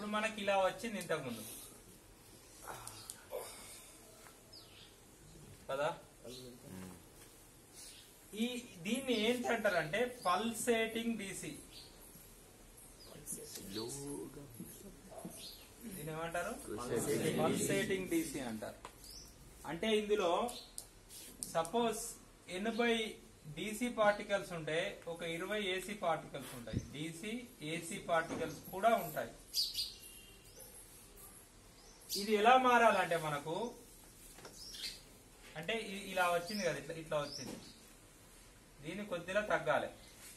ఇప్పుడు మనకి ఇలా వచ్చింది ఇంతకు ముందు కదా ఈ దీన్ని ఏంటి అంటారంటే పల్సేటింగ్ డిసి దీని ఏమంటారు పల్సేటింగ్ డిసి అంటారు అంటే ఇందులో సపోజ్ ఎనభై డిసి పార్టికల్స్ ఉంటే ఒక ఇరవై ఏసీ పార్టికల్స్ ఉంటాయి డిసి ఏసీ పార్టికల్స్ కూడా ఉంటాయి ఇది ఎలా మారాలంటే మనకు అంటే ఇ- ఇలా వచ్చింది కదా ఇట్లా ఇట్లా వచ్చింది దీన్ని కొద్దిగా తగ్గాలి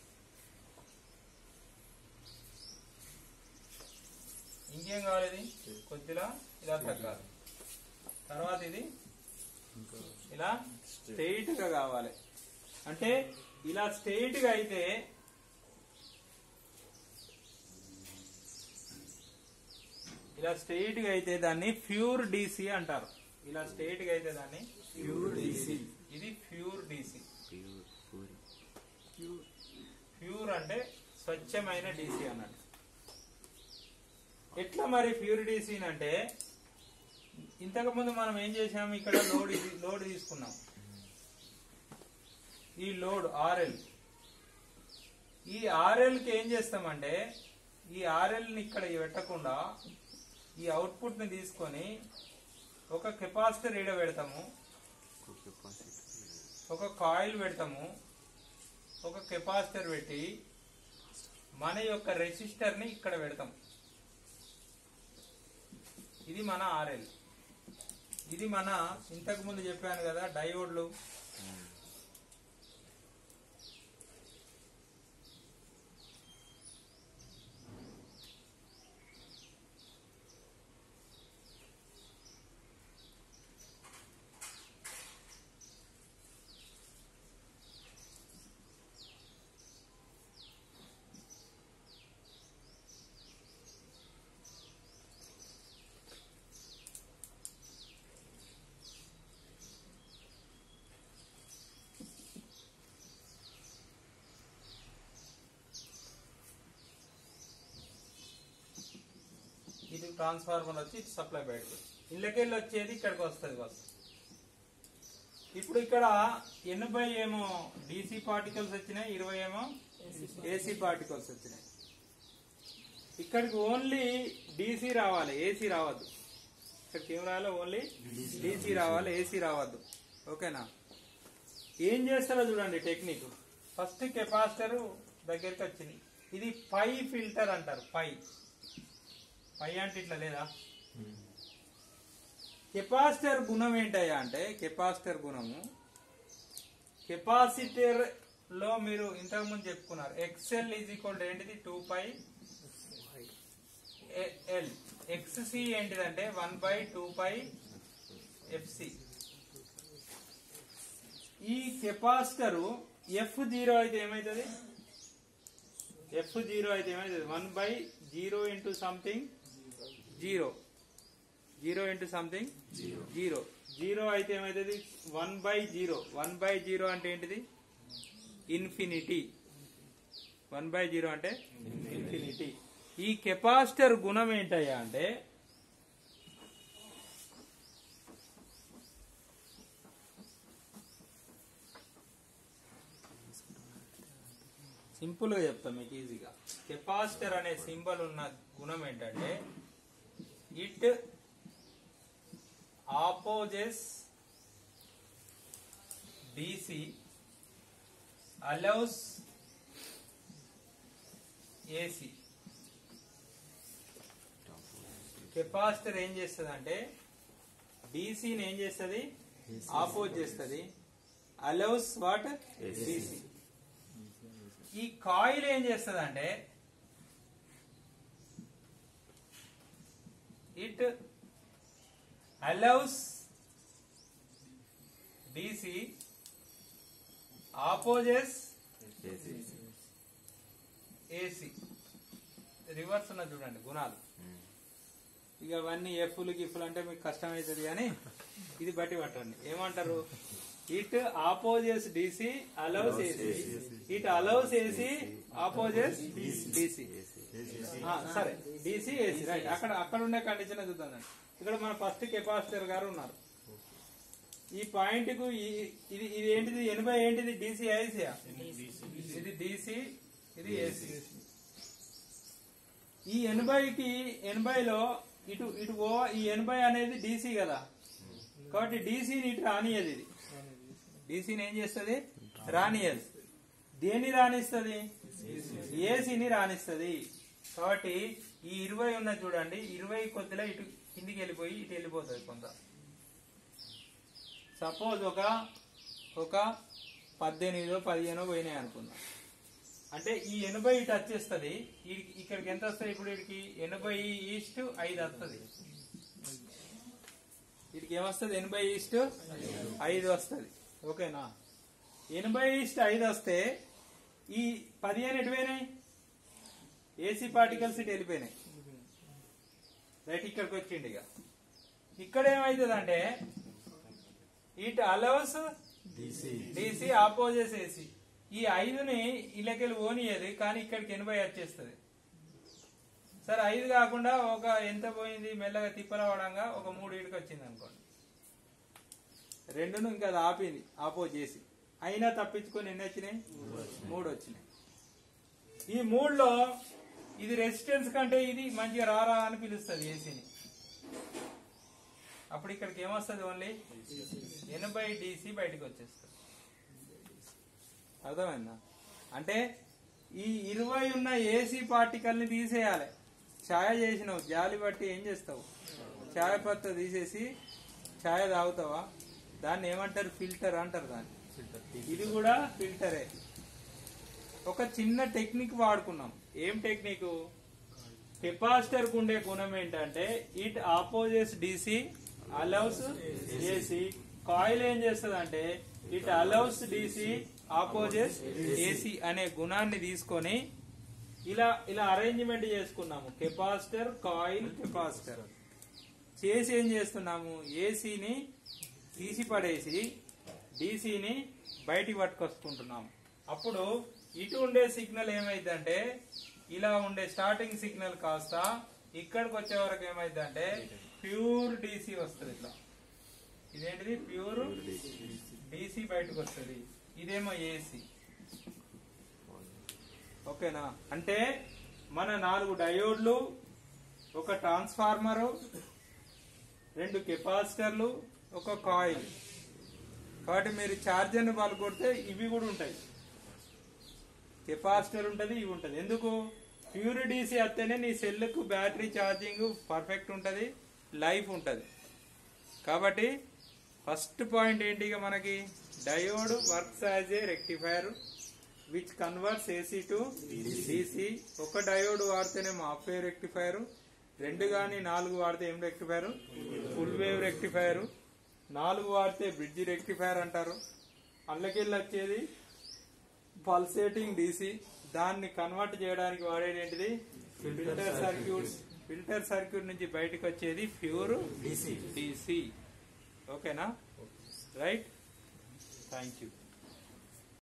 ఇంకేం కావాలి ఇది కొద్దిగా ఇలా తగ్గాలి తర్వాత ఇది ఇలా స్ట్రైట్ గా కావాలి అంటే ఇలా స్ట్రైట్ గా అయితే ఇలా స్ట్రైట్ గా అయితే దాన్ని ప్యూర్ డిసి అంటారు ఇలా స్ట్రైట్ గా అయితే దాన్ని ప్యూర్ డిసి ఇది ప్యూర్ డిసి ప్యూర్ అంటే స్వచ్ఛమైన డిసి అన్నట్టు ఎట్లా మరి ప్యూర్ డిసి అంటే ఇంతకు ముందు మనం ఏం చేసాము ఇక్కడ లోడ్ ఇది- లోడ్ తీసుకున్నాం ఈ లోడ్ ఆర్ఎల్ ఈ ఆర్ఎల్ కి ఏం చేస్తామంటే ఈ ఆర్ఎల్ ని ఇక్కడ పెట్టకుండా ఈ అవుట్పుట్ ని తీసుకొని ఒక కెపాసిటర్ ఈడ పెడతాము ఒక కాయిల్ పెడతాము ఒక కెపాసిటర్ పెట్టి మన యొక్క రెసిస్టర్ ని ఇక్కడ పెడతాం ఇది మన ఆర్ఎల్ ఇది మన ఇంతకు ముందు చెప్పాను కదా డయోడ్లు ఇది ట్రాన్స్ఫార్మర్ వచ్చి ఇటు సప్లై బయటకు ఇళ్ళకెళ్ళి వచ్చేది ఇక్కడికి వస్తుంది బస్ ఇప్పుడు ఇక్కడ ఎనభై ఏమో డిసి పార్టికల్స్ వచ్చినాయి ఇరవై ఏమో ఏసీ పార్టికల్స్ వచ్చినాయి ఇక్కడికి ఓన్లీ డిసి రావాలి ఏసీ రావద్దు ఇక్కడికి ఏం రావాలి ఓన్లీ డిసి రావాలి ఏసీ రావద్దు ఓకేనా ఏం చేస్తారో చూడండి టెక్నిక్ ఫస్ట్ కెపాసిటర్ దగ్గరికి వచ్చింది ఇది పై ఫిల్టర్ అంటారు పై పై అంటే ఇట్లా లేదా కెపాసిటర్ గుణం ఏంటయ్యా అంటే కెపాసిటర్ గుణము కెపాసిటర్ లో మీరు ఇంతకు ముందు చెప్పుకున్నారు ఎక్స్ఎల్ ఈజ్ ఈక్వల్ ఏంటిది టూ పై ఎల్ ఎక్స్సి ఏంటిదంటే one by two pi FC ఈ కెపాసిటర్ ఎఫ్ జీరో అయితే ఏమవుతుంది ఎఫ్ జీరో అయితే ఏమవుతుంది one by zero into something zero zero into something zero zero అయితే ఏమవుతుంది one by zero one by zero అంటే ఏంటిది ఇన్ఫినిటీ వన్ బై జీరో అంటే ఇన్ఫినిటీ ఈ కెపాసిటర్ గుణం ఏంటయ్యా అంటే సింపుల్ గా చెప్తాం మీకు ఈజీగా కెపాసిటర్ అనే సింబల్ ఉన్న గుణం ఏంటంటే it opposes DC allows AC capacitor ఏం చేస్తుంది అంటే డీసీని ఏం చేస్తుంది ఆపోజ్ చేస్తుంది అలౌస్ వాట్ డీసీ ఈ కాయిల్ ఏం చేస్తుంది అంటే it allows DC opposes AC reverse ఉన్న చూడండి గుణాలు ఇక అవన్నీ ఎఫ్లు గిఫ్లు అంటే మీకు కష్టం అవుతుంది కానీ ఇది బట్టి పట్టండి ఏమంటారు it opposes DC allows AC it allows AC opposes DC ఆ, సరే డిసి ఏసీ రైట్ అక్కడ అక్కడ ఉండే కండిషన్ చూద్దాం ఇక్కడ మన ఫస్ట్ కెపాసిటర్ గారు ఉన్నారు ఈ పాయింట్ కు ఈ- ఇది ఇది ఏంటిది ఎనభై ఏంటిది డిసి ఐసియా ఇది డిసి ఇది ఏసీ ఈ ఎనభైకి ఎనభైలో ఇటు ఇటు ఓ ఈ ఎనభై అనేది డిసి కదా కాబట్టి డీసీని ఇటు రానియదు ఇది డీసీని ఏం చేస్తుంది రానియదు దేన్ని రాణిస్తుంది ఏసీని రాణిస్తుంది కాబట్టి ఈ ఇరవై ఉన్న చూడండి ఇరవై కొద్దిలో ఇటు కిందికి వెళ్ళిపోయి ఇటు వెళ్ళిపోతుంది కొంత సపోజ్ ఒక ఒక పద్దెనిమిదో పదిహేనో పోయినాయి అనుకుందాం అంటే ఈ ఎనభై ఇటు వచ్చేస్తుంది ఈడికి- ఇక్కడికి ఎంత వస్తుంది ఇప్పుడు వీడికి ఎనభై ఈస్ట్ ఐదు వస్తుంది వీడికి ఏమొస్తుంది ఎనభై ఈస్ట్ ఐదు వస్తుంది ఓకేనా ఎనభై ఈస్ట్ ఐదు వస్తే ఈ పదిహేను ఎటు పోయినాయి ఏసీ పార్టికల్స్ ఇటు వెళ్ళిపోయినాయి రైట్ ఇక్కడికి వచ్చిండి ఇక ఇక్కడ ఏమవుతుంది అంటే ఇటు అలవస్ డిసి ఆపోజిట్ ఏసీ ఈ ఐదుని ఇళ్ళకెళ్ళి ఓనియది కానీ ఇక్కడికి ఎనభై వచ్చేస్తుంది సరే ఐదు కాకుండా ఒక ఎంత పోయింది మెల్లగా తిప్పలవడంగా ఒక మూడు ఇటుకు వచ్చింది అనుకోండి రెండును ఇంకా అది ఆపింది ఆపోజ్ చేసి అయినా తప్పించుకొని ఎన్ని వచ్చినాయి మూడు వచ్చినాయి ఈ మూడులో ఇది రెసిస్టెన్స్ కంటే ఇది మంచిగా రారా అని పిలుస్తుంది ఏసీని అప్పుడు ఇక్కడికి ఏమొస్తుంది ఓన్లీ ఎనభై డీసీ బయటకు వచ్చేస్తుంది అర్థమైందా అంటే ఈ ఇరవై ఉన్న ఏసీ పార్టికల్ ని తీసేయాలి ఛాయ చేసినావు జాలి బట్టి ఏం చేస్తావు ఛాయ పత్త తీసేసి ఛాయ తాగుతావా దాన్ని ఏమంటారు ఫిల్టర్ అంటారు దాన్ని ఇది కూడా ఫిల్టరే ఒక చిన్న టెక్నిక్ వాడుకున్నాం ఏం టెక్నిక్ కెపాసిటర్ కు ఉండే గుణం ఏంటంటే it opposites DC allows AC coil ఏం చేస్తుంది అంటే it allows DC opposites AC అనే గుణాన్ని తీసుకొని ఇలా ఇలా అరేంజ్మెంట్ చేసుకున్నాము కెపాసిటర్ కాయిల్ కెపాసిటర్ చేసి ఏం చేస్తున్నాము ఏసీని తీసి పడేసి డీసీని బయటికి పట్టుకొచ్చుకుంటున్నాము అప్పుడు ఇటు ఉండే సిగ్నల్ ఏమైందంటే ఇలా ఉండే స్టార్టింగ్ సిగ్నల్ కాస్త ఇక్కడికి వచ్చే వరకు ఏమైందంటే ప్యూర్ డీసీ వస్తుంది ఇట్లా ఇదేంటిది ప్యూర్ డీసీ బయటకు వస్తుంది ఇదేమో ఏసీ ఓకేనా అంటే మన నాలుగు డయోడ్లు ఒక ట్రాన్స్ఫార్మరు రెండు కెపాసిటర్లు ఒక కాయిల్ కాబట్టి మీరు ఛార్జర్ని పాల్గొడితే ఇవి కూడా ఉంటాయి కెపాసిటర్ ఉంటుంది ఇవి ఉంటుంది ఎందుకు ప్యూర్ డీసీ వస్తేనే నీ సెల్కు బ్యాటరీ ఛార్జింగ్ పర్ఫెక్ట్ ఉంటుంది లైఫ్ ఉంటుంది కాబట్టి ఫస్ట్ పాయింట్ ఏంటి ఇక మనకి diode works as a rectifier which converts AC to DC ఒక డయోడ్ వాడితేనేమో హాఫ్ వేవ్ రెక్టిఫైర్ రెండు కానీ నాలుగు వాడితే ఏం రెక్టిఫైర్ ఫుల్ వేవ్ రెక్టిఫైర్ నాలుగు వాడితే బ్రిడ్జ్ రెక్టిఫైర్ అంటారు అందులోకెళ్ళి వచ్చేది పల్సేటింగ్ డీసీ దాన్ని కన్వర్ట్ చేయడానికి వాడేది ఏంటిది ఫిల్టర్ సర్క్యూట్స్ ఫిల్టర్ సర్క్యూట్ నుంచి బయటకు వచ్చేది ప్యూర్ DC. డీసీ ఓకేనా రైట్ థ్యాంక్ యూ